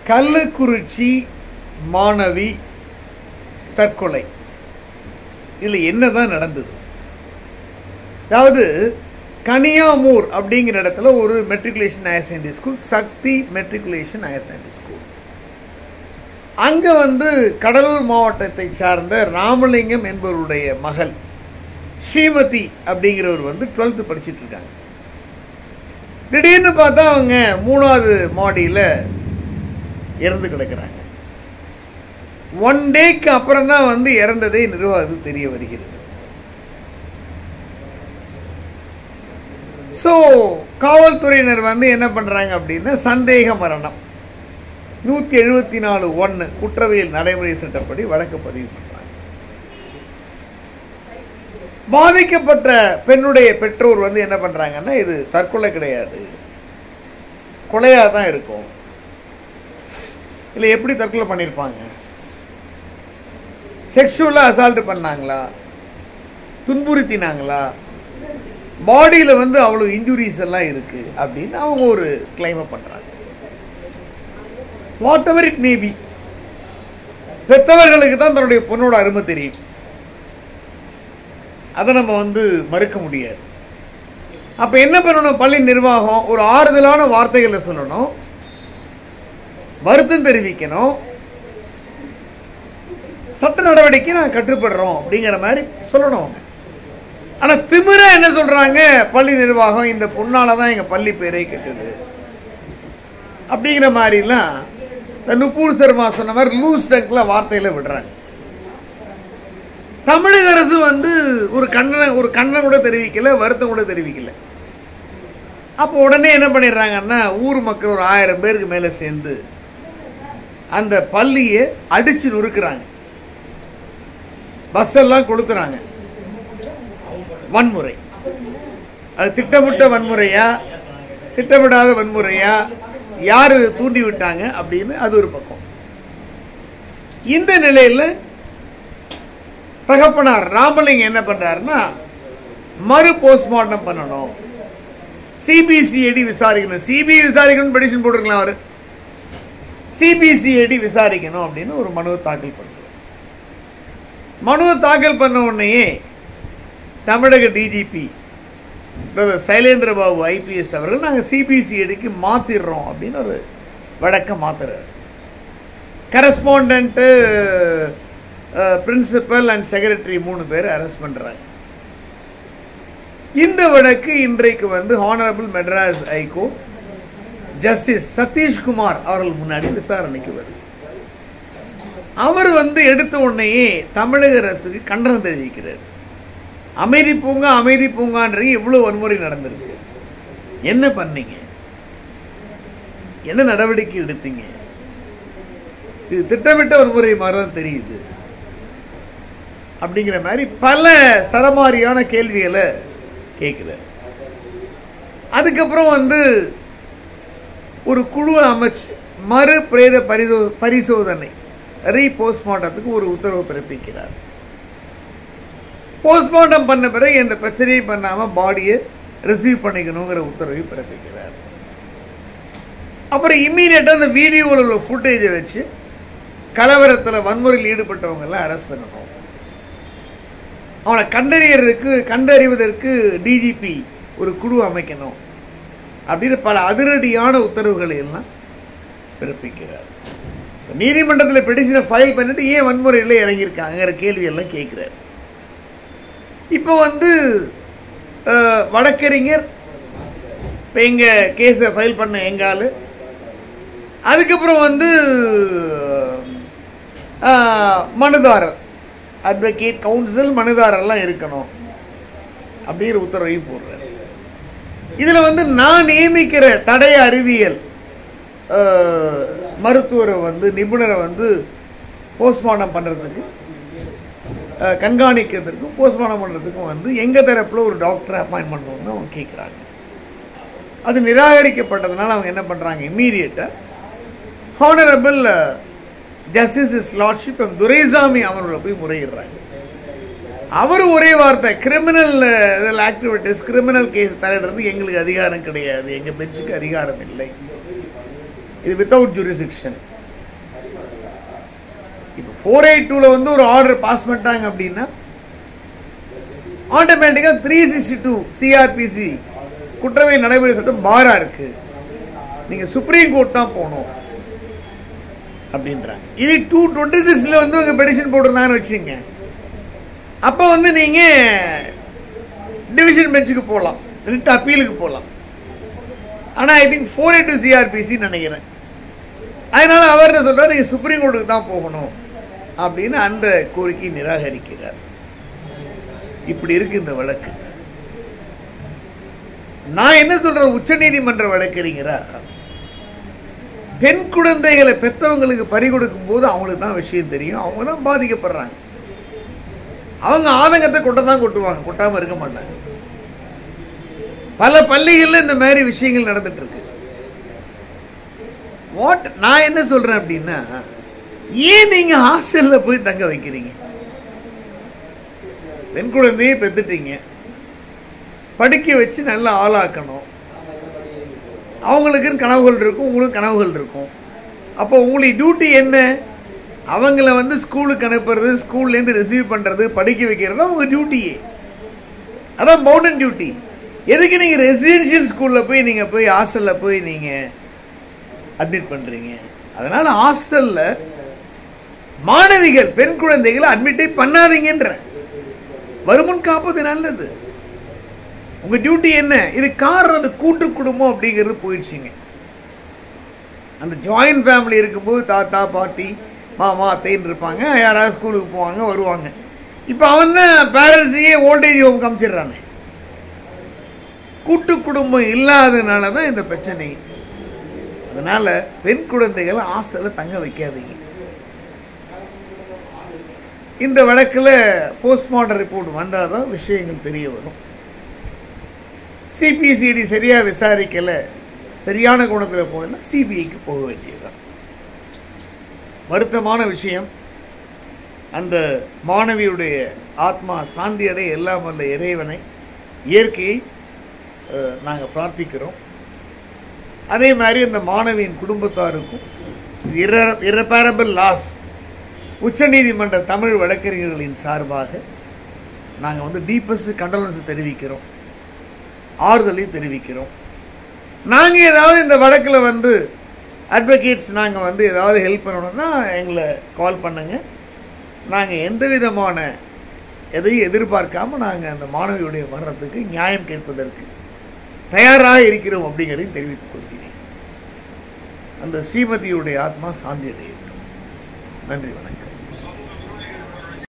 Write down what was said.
கள்ளக்குறிச்சி மாணவி தற்கொலை இதில் என்னதான் நடந்தது அதாவது கனியாமூர் அப்படிங்கிற இடத்துல ஒரு matriculation higher secondary school Sakthi matriculation higher secondary school அங்கே வந்து கடலூர் மாவட்டத்தை சார்ந்த ராமலிங்கம் என்பவருடைய மகள் ஸ்ரீமதி அப்படிங்கிறவர் வந்து டுவெல்த்து படிச்சிட்டு இருக்காங்க திடீர்னு பார்த்தா அவங்க மூணாவது மாடியில் இறந்து கிடக்கிறாங்க ஒன் டேக்கு அப்புறம் தான் வந்து இறந்ததே நிர்வாகத்துக்கு தெரிய வருகிறது ஸோ காவல்துறையினர் வந்து என்ன பண்ணுறாங்க அப்படின்னா சந்தேக மரணம் நூற்றி எழுபத்தி நாலு ஒன்று குற்றவியல் நடைமுறை சட்டப்படி வழக்கு பதிவு பண்ணுறாங்க பாதிக்கப்பட்ட பெண்ணுடைய பெற்றோர் வந்து என்ன பண்ணுறாங்கன்னா இது தற்கொலை கிடையாது கொலையாக தான் இருக்கும் இல்லை எப்படி தற்கொலை பண்ணியிருப்பாங்க செக்ஷுவலாக அசால்ட் பண்ணாங்களா துன்புறுத்தினாங்களா பாடியில் வந்து அவ்வளோ இன்ஜுரிஸ் எல்லாம் இருக்கு அப்படின்னு அவங்க ஒரு கிளைமை பண்ணுறாங்க வாட் எவர் இட் மேபி பெற்றவர்களுக்கு தான் தன்னுடைய பொண்ணோட அருமை தெரியும் அதை நம்ம வந்து மறுக்க முடியாது அப்போ என்ன பண்ணணும் பள்ளி நிர்வாகம் ஒரு ஆறுதலான வார்த்தைகளை சொல்லணும் வருத்தம் தெரிவிக்கணும் சட்ட நடவடிக்கை நான் கட்டுப்படுறோம் அப்படிங்கிற மாதிரி சொல்லணும் அவங்க ஆனா திமிர என்ன சொல்றாங்க பள்ளி நிர்வாகம் இந்த பொண்ணால தான் எங்க பள்ளி பேரே கெட்டது அப்படிங்கிற மாதிரிலாம் இந்த நுப்பூர் சர்மா சொன்ன மாதிரி லூஸ் டங்க்ல வார்த்தையில விடுறாங்க தமிழக அரசு வந்து ஒரு கண்ணனை ஒரு கண்ணன் கூட தெரிவிக்கல வருத்தம் கூட தெரிவிக்கல அப்போ உடனே என்ன பண்ணிடுறாங்கன்னா ஊர் மக்கள் ஒரு ஆயிரம் பேருக்கு மேல சேர்ந்து அந்த பள்ளியை அடிச்சு நொறுக்குறாங்க பஸ் எல்லாம் கொளுத்துறாங்க வன்முறை அது திட்டமிட்ட வன்முறையா திட்டமிடாத வன்முறையா யாரு தூண்டி விட்டாங்க அப்படின்னு அது ஒரு பக்கம் இந்த நிலையில தகப்பனார் ராமலிங்கம் என்ன பண்றாருன்னா மறு போஸ்ட்மார்ட்டம் பண்ணணும் சிபிசிஐடி விசாரிக்கணும் சிபிஐ விசாரிக்கணும் பெடிஷன் போட்டிருக்கலாம் அவரு சிபிசிஐடி விசாரிக்கணும் அப்படின்னு ஒரு மனுவை தாக்கல் பண்ணுறார் மனுவை தாக்கல் பண்ண உடனேயே தமிழக டிஜிபி சைலேந்திர பாபு ஐபிஎஸ் அவர்கள் நாங்கள் சிபிசிஐடிக்கு மாத்திடுறோம் அப்படின்னு ஒரு வழக்கம் மாத்துறாரு கரஸ்பாண்டன்ட்டு பிரின்சிபல் அண்ட் செக்ரட்டரி மூணு பேர் அரெஸ்ட் பண்ணுறாங்க இந்த வழக்கு இன்றைக்கு வந்து honourable Madras high court justice Satishkumar அவர்கள் முன்னாடி விசாரணைக்கு வருது அவர் வந்து எடுத்த உடனேயே தமிழக அரசுக்கு கண்டனம் தெரிவிக்கிறார் அமைதி பூங்கா அமைதி பூங்கான்றீங்க இவ்வளவு வன்முறை நடந்திருக்கு என்ன பண்ணீங்க என்ன நடவடிக்கை எடுத்தீங்க இது திட்டமிட்ட வன்முறை மாதிரி தான் தெரியுது அப்படிங்கிற மாதிரி பல சரமாரியான கேள்விகளை கேட்குறார் அதுக்கப்புறம் வந்து ஒரு குழு அமைச்சு மறு பிரேத பரிசோ பரிசோதனை ரீ போஸ்ட்மார்ட்டத்துக்கு ஒரு உத்தரவு பிறப்பிக்கிறார் போஸ்ட்மார்ட்டம் பண்ண பிறகு எந்த பிரச்சனையும் பண்ணாமல் பாடியை ரிசீவ் பண்ணிக்கணுங்கிற உத்தரவை பிறப்பிக்கிறார் அப்புறம் இம்மீடியட்டாக அந்த வீடியோவில் உள்ள ஃபுட்டேஜை வச்சு கலவரத்தில் வன்முறையில் ஈடுபட்டவங்க எல்லாம் அரெஸ்ட் பண்ணணும் அவனை கண்டறியறதுக்கு கண்டறிவதற்கு டிஜிபி ஒரு குழு அமைக்கணும் அப்படின்னு பல அதிரடியான உத்தரவுகளை எல்லாம் பிறப்பிக்கிறார் நீதிமன்றத்தில் பெட்டிஷனை ஃபைல் பண்ணிட்டு ஏன் வன்முறையில் இறங்கியிருக்காங்கிற கேள்வி எல்லாம் கேட்குறாரு இப்போ வந்து அஹ், வழக்கறிஞர் இப்போ எங்கள் கேஸை ஃபைல் பண்ண எங்கால் அதுக்கப்புறம் வந்து அஹ், மனுதாரர் அட்வொகேட் கவுன்சில் மனுதாரர்லாம் இருக்கணும் அப்படிங்கிற உத்தரவையும் போடுறாரு இதில் வந்து நான் நியமிக்கிற தடய அறிவியல் அஹ், மருத்துவரை வந்து நிபுணரை வந்து போஸ்ட்மார்ட்டம் பண்ணுறதுக்கு அஹ், கண்காணிக்கிறதுக்கும் போஸ்ட்மார்ட்டம் பண்ணுறதுக்கும் வந்து எங்கள் தரப்பில் ஒரு டாக்டரை அப்பாயின்ட் பண்ணணும்னு அவங்க கேட்குறாங்க அது நிராகரிக்கப்பட்டதுனால அவங்க என்ன பண்ணுறாங்க இம்மீடியட்டாக honourable justice is lordship M Duraisamy அவர்களை போய் முறையிடுறாங்க அவர் ஒரே வார்த்தை கிரிமினல் ஆக்டிவிட்டிஸ் கிரிமினல் கேஸ் தலையிடுறது எங்களுக்கு அதிகாரம் கிடையாது எங்கள் பெஞ்சுக்கு அதிகாரம் இல்லை இது வித்தவுட் ஜூரிசிக்ஷன் ஃபோர் எயிட் டூவில் வந்து ஒரு ஆர்டர் பாஸ் பண்ணிட்டாங்க அப்படின்னா ஆட்டோமேட்டிக்காக த்ரீ சிக்ஸ்டி டூ சிஆர்பிசி குற்றவியல் நடைமுறை சட்டம் பாரா இருக்கு நீங்க சுப்ரீம் கோர்ட் தான் போகணும் அப்படின்றாங்க இது டூ டுவெண்ட்டி சிக்ஸில் வந்து உங்க பெடிஷன் போட்டிருந்தாங்கன்னு வச்சுங்க அப்போ வந்து நீங்க டிவிஷன் பெஞ்சுக்கு போகலாம் ரிட் அப்பீலுக்கு போகலாம் ஆனால் I think four eight two CRPC நினைக்கிறேன் அதனால அவர் என்ன சொல்றாரு நீங்க சுப்ரீம் கோர்ட்டுக்கு தான் போகணும் அப்படின்னு அந்த கோரிக்கையை நிராகரிக்கிறார் இப்படி இருக்கு இந்த வழக்கு நான் என்ன சொல்றேன் உச்சநீதிமன்ற வழக்கறிஞரா பெண் குழந்தைகளை பெற்றவங்களுக்கு பறி கொடுக்கும் போது அவங்களுக்கு தான் விஷயம் தெரியும் அவங்க தான் பாதிக்கப்படுறாங்க அவங்க ஆதங்கத்தை கொட்ட தான் கொட்டுவாங்க கொட்டாம இருக்க மாட்டாங்க பல பள்ளிகள்ல இந்த மாதிரி விஷயங்கள் நடந்துட்டு இருக்கு வாட் நான் என்ன சொல்றேன் அப்படின்னா ஏன் நீங்க ஹாஸ்டல்ல போய் தங்க வைக்கிறீங்க பெண் குழந்தையை பெத்துட்டீங்க படிக்க வச்சு நல்லா ஆளாக்கணும் அவங்களுக்குன்னு கனவுகள் இருக்கும் உங்களுக்கு கனவுகள் இருக்கும் அப்போ உங்களுக்கு டியூட்டி என்ன அவங்கள வந்து ஸ்கூலுக்கு அனுப்புறது ஸ்கூல்லேருந்து ரிசீவ் பண்ணுறது படிக்க வைக்கிறது தான் உங்கள் டியூட்டியே அதான் பவுண்டன் டியூட்டி எதுக்கு நீங்கள் ரெசிடென்ஷியல் ஸ்கூலில் போய் நீங்கள் போய் ஹாஸ்டலில் போய் நீங்கள் அட்மிட் பண்ணுறீங்க அதனால் ஹாஸ்டலில் மாணவிகள் பெண் குழந்தைகளை அட்மிட்டே பண்ணாதீங்கன்ற வருமுன் காப்பது நல்லது உங்க டியூட்டி என்ன இது காரணம் அந்த கூட்டு குடும்பம் அப்படிங்கிறது போயிடுச்சுங்க அந்த ஜாயின்ட் ஃபேமிலி இருக்கும்போது தாத்தா பாட்டி மாமா அத்தைன்னு இருப்பாங்க யாராவது ஸ்கூலுக்கு போவாங்க வருவாங்க இப்போ அவன் தான் பேரண்ட்ஸையே ஓல்டேஜ் ஹோம் காமிச்சிடுறானே கூட்டு குடும்பம் இல்லாதனால தான் இந்த பிரச்சனை அதனால பெண் குழந்தைகளை ஹாஸ்டலில் தங்க வைக்காதீங்க இந்த வழக்கில் போஸ்ட்மார்ட்டம் ரிப்போர்ட் வந்தால் தான் விஷயங்கள் தெரிய வரும் சிபிசிஐடி சரியாக விசாரிக்கலை சரியான குணத்தில் போகலன்னா சிபிஐக்கு போக வேண்டியதுதான் வருத்தமான விஷயம் அந்த மாணவியுடைய ஆத்மா சாந்தி அடைய எல்லாம் வல்ல இறைவனை இயற்கையை நாங்கள் பிரார்த்திக்கிறோம் அதே மாதிரி அந்த மாணவியின் குடும்பத்தாருக்கும் இர இரப்பேரபிள் லாஸ் உச்சநீதிமன்ற தமிழ் வழக்கறிஞர்களின் சார்பாக நாங்கள் வந்து டீப்பஸ்ட் கண்டலன்ஸ் தெரிவிக்கிறோம் ஆறுதலை தெரிவிக்கிறோம் நாங்கள் ஏதாவது இந்த வழக்கில் வந்து அட்வொகேட்ஸ் நாங்கள் வந்து ஏதாவது ஹெல்ப் பண்ணணும்னா எங்களை கால் பண்ணுங்க நாங்கள் எந்த விதமான எதையும் எதிர்பார்க்காம நாங்கள் அந்த மாணவியுடைய மரணத்துக்கு நியாயம் கேட்பதற்கு தயாராக இருக்கிறோம் அப்படிங்கிறதையும் தெரிவித்துக் கொள்கிறேன் அந்த ஸ்ரீமதியுடைய ஆத்மா சாந்தி அடையட்டும் நன்றி வணக்கம்